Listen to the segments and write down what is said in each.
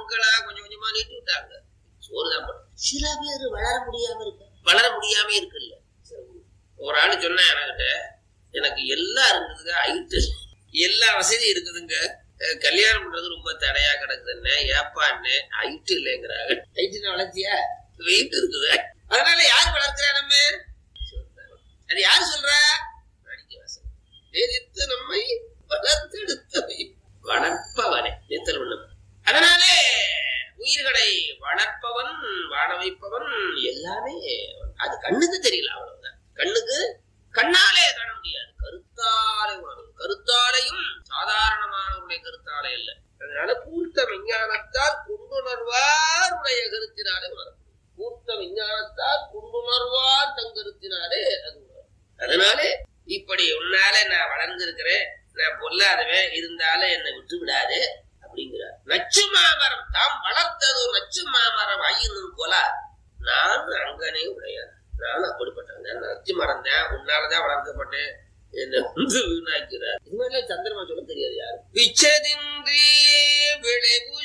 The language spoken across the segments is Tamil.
மக்களா கொஞ்சம் கொஞ்சமா நீட்டி விட்டாங்க சோறு தான் போடும் சில பேர் வளர முடியாம இருக்க வளர முடியாம இருக்குல்ல ஒரு ஆளு சொன்னேன் என்கிட்ட எனக்கு எல்லாம் இருக்குதுங்க ஹைட்டு எல்லா வசதியும் இருக்குதுங்க அஹ் கல்யாணம் பண்றது ரொம்ப தடையா கிடக்குதுன்னு ஏப்பான்னு ஹைட்டு இல்லைங்கிறாங்க ஹைட்டு வளர்த்தியா வெயிட் இருக்குது அதனால யார் வளர்க்கிறா நம்ம அது யாரு சொல்றா மாணிக்கவாசகர். எரித்து நம்மை வளர்த்தெடுத்தவை வளர்ப்பவனே நித்தல் உள்ளவன் அதனாலே உயிர்களை வளர்ப்பவன் வாழ வைப்பவன் எல்லாமே அது கண்ணுக்கு தெரியல அவ்வளவுதான் கண்ணுக்கு கண்ணாலே காண முடியாது கருத்தாலே உணரும் கருத்தாலையும் சாதாரணமானவருடைய கருத்தாலே அல்ல அதனால பூர்த்த விஞ்ஞானத்தால் கொண்டுணர்வார் உடைய கருத்தினாலே உணரும் பூர்த்த விஞ்ஞானத்தால் கொண்டுணர்வார் தன் கருத்தினாலே அது உணரும் அதனாலே இப்படி உன்னால நான் வளர்ந்திருக்கிறேன் நான் பொல்லாதவன் இருந்தாலும் என்னை விட்டு விடாது அப்படிங்கிறார் நச்சு மாமரம் தாம் வளர்த்தது ஒரு நச்சு மாமரம் ஐயனும் கொலா நான் அங்கனே உடையார் நான் அப்படிப்பட்டவன் நான் நச்சு மரம் தான் உன்னாலதான் வளர்க்கப்பட்டேன் என்ன வந்து வீணாக்கிறார் இது மாதிரிலாம் சந்திரமா சொல்ல தெரியாது யாரு விச்சதின்றி விளைவு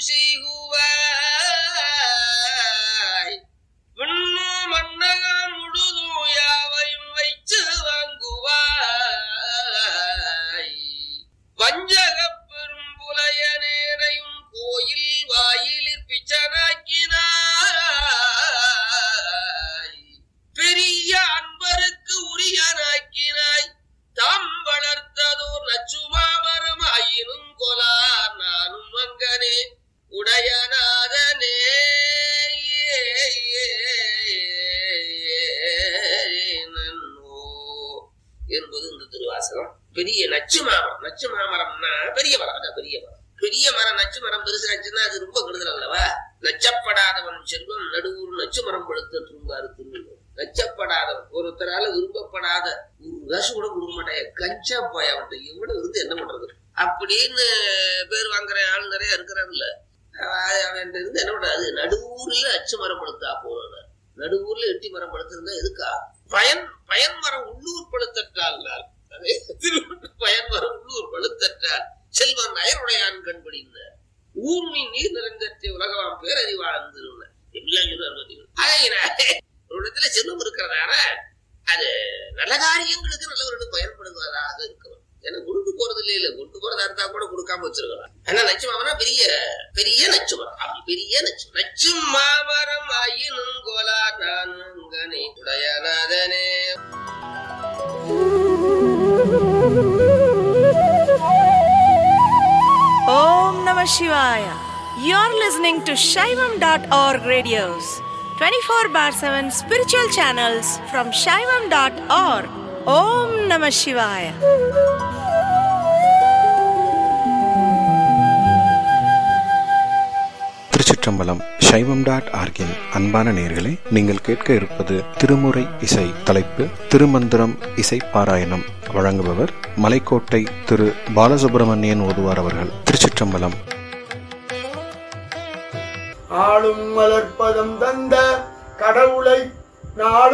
செய்குவாய் விண்ணு மன்னகம் முழுதும் யாவையும் வைத்து வாங்குவாய் வஞ்சகப் பெரும் புலைய நேரையும் கோயில் வாயிலில் பிச்சனாக்கினாய் பெரிய அன்பருக்கு உரியனாக்கினாய் தாம் வளர்த்ததோர் நச்சுமாமரம் ஆயினும் கொலார் நானும் அங்கனே உடையநாதனே நன்னோ என்பது இந்த திருவாசகம் பெரிய நச்சு மாமரம் நச்சு மாமரம்னா பெரிய மரம் அதான் பெரிய மரம் பெரிய மரம் நச்சு மரம் பெருசாச்சுன்னா அது ரொம்ப கெடுதல் அல்லவா நச்சப்படாதவன் செல்வம் நடுவூர் நச்சு மரம் படுத்த திரும்பாரு திரும்ப நச்சப்படாதவன் ஒருத்தரால விரும்பப்படாத ஒரு காசு கூட கொடுக்க மாட்டாங்க கஞ்சா போய் அவன்கிட்ட எவ்வளவு இருந்து என்ன பண்றது அப்படின்னு பேர் வாங்குற ஆள் நிறைய இருக்கிறான்ல அவன் இருந்து என்ன பண்றது நடுவூர்ல அச்சு மரம் படுத்தா போனார் நடுவூர்ல எட்டி மரம் படுத்திருந்தா எதுக்கா பயன் பயன் மரம் உள்ளூர் படுத்தற்றால் அதே திருவண்ண பயன் மரம் உள்ளூர் படுத்தற்றால் செல்வன் அயருடையான் கண்படினார் ஊர்மி நீர் நிறைந்தத்தை உலகவாம் பேரறிவாழ்ந்து எல்லாம் சொல்லுவார் பார்த்தீங்களா ஆகையினாலே ஒரு இடத்துல செல்வம் இருக்கிறதால அது நல்ல காரியங்களுக்கு நல்லவர்களுக்கு பயன்படுவதாக இருக்கணும் ஏன்னா கொண்டு போறது இல்ல இல்ல கொண்டு போறதா இருந்தா கூட கொடுக்காம வச்சிருக்கலாம் ஆனா நச்சு மாமரம் பெரிய பெரிய நச்சு மரம் அப்படி பெரிய நச்சு நச்சு மாமரம் ஆயினும் கோலா நானுங்கனே உடையநாதனே Om Namah Shivaya. You're listening to Shaivam.org radios, 24 bar 7 spiritual channels from Shaivam.org. Om Namah Shivaya. திருச்சிற்றம்பலம் சைவம் டாட் ஆர்கின் அன்பான நேர்களே நீங்கள் கேட்க இருப்பது திருமுறை இசை தலைப்பு திருமந்திரம் இசை பாராயணம் வழங்குபவர் மலைக்கோட்டை திரு பாலசுப்பிரமணியன் ஓதுவார் அவர்கள் திருச்சிற்றம்பலம் ஆளும் மலர்ப்பதம் தந்த கடவுளை நாளும்